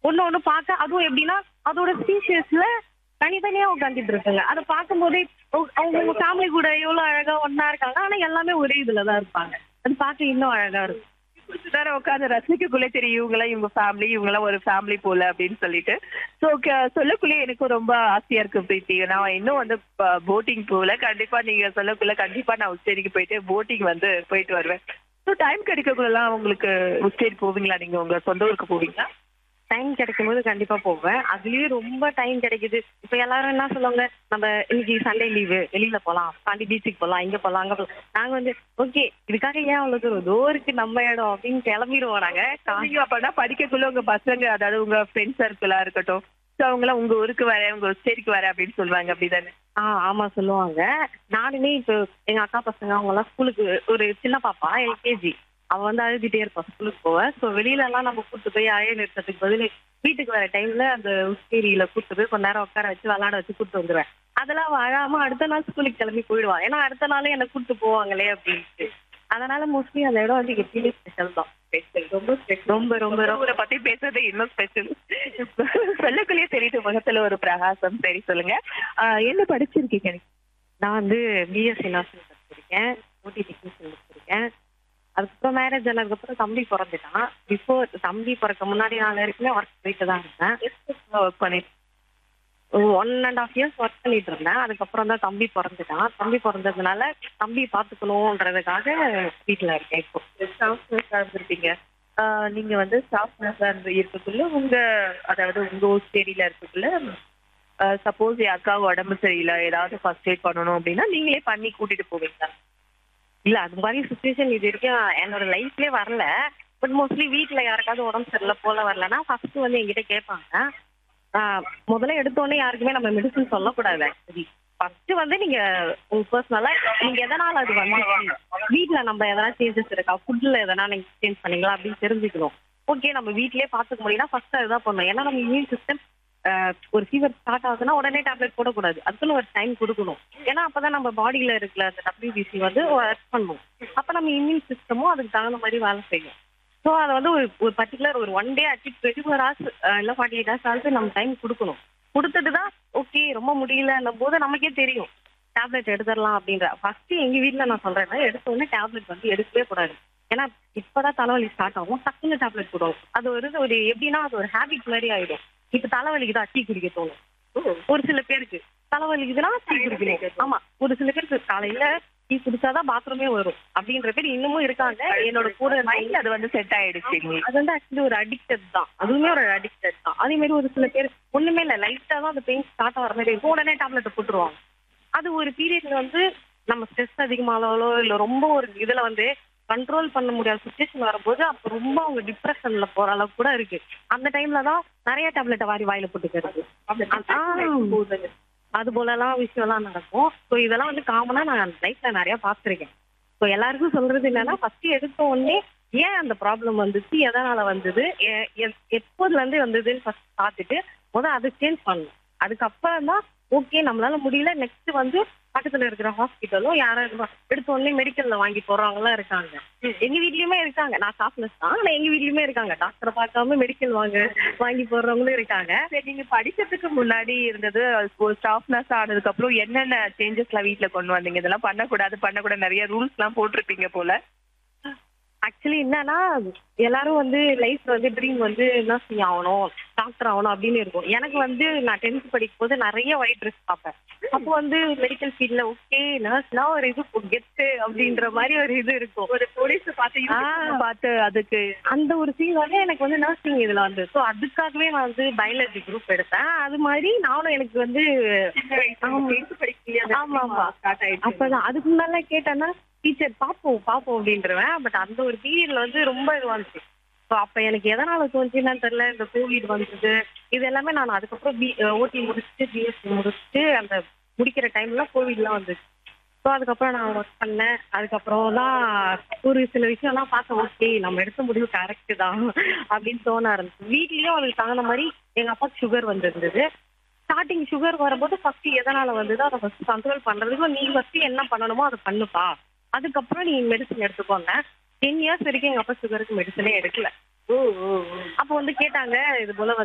ஒண்ணு ஒண்ணு பார்க்க அதுவும் எப்படின்னா அதோட ஸ்பீஷியஸ்ல தனித்தனியா உட்காந்துட்டு இருக்குங்க அதை பார்க்கும்போதே அவங்க அவங்க ஃபேமிலி கூட எவ்வளவு அழகா ஒண்ணா இருக்காங்க ஆனா எல்லாமே ஒரே இதுலதான் இருப்பாங்க அது பார்க்க இன்னும் அழகா இருக்கும் கொஞ்ச நேரம் உட்காந்து ரசிக்கக்குள்ளே தெரியும் இவங்களாம் இவங்க ஃபேமிலி இவங்களாம் ஒரு ஃபேமிலி போல அப்படின்னு சொல்லிட்டு ஸோ சொல்லக்குள்ளே எனக்கு ரொம்ப ஆசையா இருக்கு பிரீத்தி நான் இன்னும் வந்து போட்டிங் போகல கண்டிப்பா நீங்க சொல்லக்குள்ள கண்டிப்பா நான் உச்சேரிக்கு போயிட்டு போட்டிங் வந்து போயிட்டு வருவேன் ஸோ டைம் கிடைக்கக்குள்ளலாம் உங்களுக்கு உச்சேரி போவீங்களா நீங்க உங்க சொந்த ஊருக்கு போவீங்களா டைம் கிடைக்கும் போது கண்டிப்பா போவேன் அதுலயும் ரொம்ப டைம் கிடைக்குது இப்ப எல்லாரும் என்ன சொல்லுவாங்க நம்ம இன்னைக்கு சண்டே லீவு வெளியில போலாம் பாண்டி பீச்சுக்கு போலாம் இங்க போலாம் அங்க போலாம் நாங்க வந்து ஓகே இதுக்காக ஏன் அவ்வளவு தூரம் இதோ இருக்கு நம்ம இடம் அப்படின்னு கிளம்பிடுவோம் நாங்க கா- நீங்க அப்பனா படிக்கக்குள்ள உங்க பசங்க அதாவது உங்க ஃப்ரெண்ட் சர்க்கிளா இருக்கட்டும் ஸோ அவங்களாம் உங்க ஊருக்கு வரேன் உங்க உச்சேரிக்கு வரேன் அப்படின்னு சொல்லுவாங்க அப்படிதானே ஆ ஆமா சொல்லுவாங்க நானுமே இப்போ எங்க அக்கா பசங்க அவங்க எல்லாம் ஸ்கூலுக்கு ஒரு சின்ன பாப்பா எல்கேஜி அவ வந்து அழுதுட்டே இருப்பா ஸ்கூலுக்கு போவ சோ வெளியில எல்லாம் நம்ம கூட்டு போய் அழைய நிறுத்தத்துக்கு பதில் வீட்டுக்கு வர டைம்ல அந்த உஸ்கேரியில கூட்டு போய் கொஞ்ச நேரம் உட்கார வச்சு விளையாட வச்சு கூட்டு வந்துருவேன் அதெல்லாம் அவ அழாம அடுத்த நாள் ஸ்கூலுக்கு கிளம்பி போயிடுவா ஏன்னா அடுத்த நாளே என்ன கூட்டு போவாங்களே அப்படின்ட்டு அதனால மோஸ்ட்லி அந்த இடம் வந்து எப்பயுமே ஸ்பெஷல் தான் ரொம்ப special. ரொம்ப ரொம்ப ரொம்ப ஊரை பத்தி பேசுறது இன்னும் ஸ்பெஷல் சொல்லக்குள்ளேயே தெரியுது முகத்துல ஒரு பிரகாசம் சரி சொல்லுங்க ஆஹ் என்ன படிச்சிருக்கீங்க நான் வந்து பிஎஸ்சி நர்சிங் படிச்சிருக்கேன் ஓடி டெக்னீஷியன் படிச்சிருக்கேன் அதுக்கப்புறம் மேரேஜ் ஆனதுக்கப்புறம் தம்பி பிறந்துட்டான் பிஃபோர் தம்பி பிறக்க முன்னாடி நான் வரைக்குமே ஒர்க் போயிட்டு தான் இருந்தேன் ஒர்க் பண்ணி one and half years work பண்ணிட்டு இருந்தேன் அதுக்கப்புறம் தான் தம்பி பிறந்துட்டான் தம்பி பிறந்ததுனால தம்பி பார்த்துக்கணுன்றதுக்காக வீட்டில் இருக்கேன் இப்போ ஸ்டாஃப் நர்ஸா இருந்திருப்பீங்க ஆஹ் நீங்க வந்து ஸ்டாஃப் நர்ஸா இருந்து இருக்கக்குள்ள உங்க அதாவது உங்க ஊச்சேரியில இருக்கக்குள்ள சப்போஸ் என் அக்காவுக்கு உடம்பு சரியில்லை ஏதாவது ஃபர்ஸ்ட் எய்ட் பண்ணணும் அப்படின்னா நீங்களே பண்ணி கூட்டிட்டு போவீங்களா இல்ல அது மாதிரி சுச்சுவேஷன் இது வரைக்கும் என்னோட லைஃப்லயே வரல பட் மோஸ்ட்லி வீட்ல யாருக்காவது உடம்பு சரியில்லை போல வரலன்னா ஃபர்ஸ்ட் வந்து என்கிட்ட கேட்பாங்க ஆஹ் முதல்ல எடுத்தோடனே யாருக்குமே நம்ம மெடிசன் சொல்லக்கூடாது ஆக்சுவலி ஃபர்ஸ்ட் வந்து நீங்க உங்க பர்சனலா நீங்க எதனால அது வந்துச்சு வீட்ல நம்ம எதனா சேஞ்சஸ் இருக்கா ஃபுட்ல எதனா நீங்க சேஞ்ச் பண்ணீங்களா அப்படின்னு தெரிஞ்சுக்கணும் ஓகே நம்ம வீட்லயே பாத்துக்க முடியும்னா ஃபர்ஸ்ட் அதுதான் பண்ணணும் ஏன்னா நம்ம இம்யூன் சிஸ்டம் ஒரு ஃபீவர் ஸ்டார்ட் ஆகுதுன்னா உடனே டேப்லெட் போடக்கூடாது அதுக்குன்னு ஒரு டைம் கொடுக்கணும் ஏன்னா அப்பதான் நம்ம பாடியில இருக்கிற அந்த டபிள்யூபிசி வந்து ஒர்க் பண்ணும் அப்ப நம்ம இம்யூன் சிஸ்டமும் அதுக்கு தகுந்த மாதிரி வேலை செய்யும் ஸோ அதை வந்து ஒரு ஒரு பர்டிகுலர் ஒரு one day at least twenty four hours இல்லை ஃபார்ட்டி எயிட் ஹவர்ஸ் ஆகுது நம்ம டைம் கொடுக்கணும் கொடுத்துட்டு தான் ஓகே ரொம்ப முடியலன்னும் போது நமக்கே தெரியும் டேப்லெட் எடுத்துடலாம் அப்படின்ற ஃபர்ஸ்ட் எங்க வீட்ல நான் சொல்றேன் எடுத்த உடனே டேப்லெட் வந்து எடுக்கவே கூடாது ஏன்னா இப்பதான் தலைவலி ஸ்டார்ட் ஆகும் டக்குன்னு டேப்லெட் போடுவோம் அது ஒரு ஒரு எப்படின்னா அது ஒரு ஹேபிட் மாதிரி ஆயிடும் இப்ப தலைவலிக்கு தான் டீ குடிக்க தோணும் ஒரு சில பேருக்கு தலைவலிக்குதுன்னா டீ குடிக்கணும் ஆமா ஒரு சில பேருக்கு காலையில டீ குடிச்சாதான் பாத்ரூமே வரும் அப்படின்ற பேர் இன்னமும் இருக்காங்க என்னோட கூட மைண்ட் அது வந்து செட் ஆயிடுச்சு உங்களுக்கு அது வந்து ஆக்சுவலி ஒரு அடிக்டட் தான் அதுவுமே ஒரு அடிக்டட் தான் அதே மாதிரி ஒரு சில பேர் ஒண்ணுமே இல்ல லைட்டா தான் அந்த பெயின் ஸ்டார்ட் ஆகிற மாதிரி இருக்கும் உடனே டேப்லெட் போட்டுருவாங்க அது ஒரு பீரியட்ல வந்து நம்ம ஸ்ட்ரெஸ் அதிகமானாலோ இல்ல ரொம்ப ஒரு இதுல வந்து கண்ட்ரோல் பண்ண முடியாத சுச்சுவேஷன் வரும்போது அப்ப ரொம்ப அவங்க டிப்ரெஷன்ல போற அளவுக்கு கூட இருக்கு அந்த டைம்ல தான் நிறைய டேப்லெட்டை வாரி வாயில போட்டுக்கிறது ஆ. அது போலலாம் விஷயம்லாம் நடக்கும் ஸோ இதெல்லாம் வந்து காமனா நான் லைஃப்ல நிறைய பார்த்துருக்கேன் ஸோ எல்லாருக்கும் சொல்றது என்னன்னா ஃபர்ஸ்ட் எடுத்த உடனே ஏன் அந்த ப்ராப்ளம் வந்துச்சு எதனால வந்தது எ- எ- எப்போதுல இருந்து வந்ததுன்னு ஃபர்ஸ்ட் பார்த்துட்டு முதல் அதை சேஞ்ச் பண்ணணும் அதுக்கப்புறம் தான் ஓகே நம்மளால முடியல நெக்ஸ்ட் வந்து பக்கத்துல இருக்கிற ஹாஸ்பிட்டலும் யாராவது எடுத்த உடனே மெடிக்கல்ல வாங்கி போறவங்கலாம் இருக்காங்க எங்க வீட்லயுமே இருக்காங்க நான் ஸ்டாஃப்னஸ் தான் ஆனா எங்க வீட்லயுமே இருக்காங்க டாக்டரை பார்க்காம மெடிக்கல் வாங்க வாங்கி போடுறவங்களும் இருக்காங்க சரி நீங்க படிக்கிறதுக்கு முன்னாடி இருந்தது ஸ்டாஃப் நர்ஸ் ஆனதுக்கு அப்புறம் என்னென்ன சேஞ்சஸ் எல்லாம் வீட்ல கொண்டு வந்தீங்க இதெல்லாம் பண்ணக்கூடாது பண்ணக்கூடாது நிறைய ரூல்ஸ் எல்லாம் போட்டிருப்பீங்க போல ஆக்சுவலி என்னன்னா எல்லாரும் வந்து லைஃப்ல வந்து ட்ரீம் வந்து நர்சிங் ஆகணும் டாக்டர் ஆகணும் அப்படின்னு இருக்கும் எனக்கு வந்து நான் டென்த் படிக்கும் போது நிறைய ஒயிட் ட்ரெஸ் பார்ப்பேன் அப்போ வந்து மெடிக்கல் ஃபீல்ட்ல ஓகே நர்ஸ்னா ஒரு இது கெத்து அப்படின்ற மாதிரி ஒரு இது இருக்கும் ஒரு போலீஸ் பார்த்து ஆ. YouTube பார்த்து அதுக்கு அந்த ஒரு ஃபீல் வந்து எனக்கு வந்து நர்சிங் இதுல வந்து ஸோ அதுக்காகவே நான் வந்து பயாலஜி குரூப் எடுத்தேன் அது மாதிரி நானும் எனக்கு வந்து ஆமா. ஆமா ஆமா அப்பதான் அதுக்கு முன்னால கேட்டேன்னா டீச்சர் பாப்போம் பாப்போம் அப்படின்றவன் பட் அந்த ஒரு பீரியட்ல வந்து ரொம்ப இதுவா இருந்துச்சு ஸோ அப்ப எனக்கு எதனால தோணுச்சுன்னு தெரியல இந்த கோவிட் வந்தது இது எல்லாமே நான் அதுக்கப்புறம் பி ஓடி முடிச்சுட்டு பிஎஸ்சி முடிச்சுட்டு அந்த முடிக்கிற டைம்ல கோவிட்லாம் வந்துச்சு ஸோ அதுக்கப்புறம் நான் ஒர்க் பண்ணேன் அதுக்கப்புறம் தான் ஒரு சில விஷயம்லாம் பார்த்தேன் ஓகே நம்ம எடுத்த முடிவு கரெக்ட் தான் அப்படின்னு தோண ஆரம்பிச்சு வீட்லயும் அதுக்கு தகுந்த மாதிரி எங்க அப்பாவுக்கு சுகர் வந்திருந்தது ஸ்டார்டிங் சுகர் வரும்போது ஃபர்ஸ்ட் எதனால வந்தது அதை ஃபர்ஸ்ட் கண்ட்ரோல் பண்றதுக்கு நீ ஃபர்ஸ்ட் என்ன பண்ணணுமோ அதை பண்ணுப்பா அதுக்கப்புறம் நீ மெடிசன் எடுத்துக்கோங்க டென் இயர்ஸ் வரைக்கும் எங்க அப்பா சுகருக்கு மெடிசனே எடுக்கல அப்போ வந்து கேட்டாங்க இது போல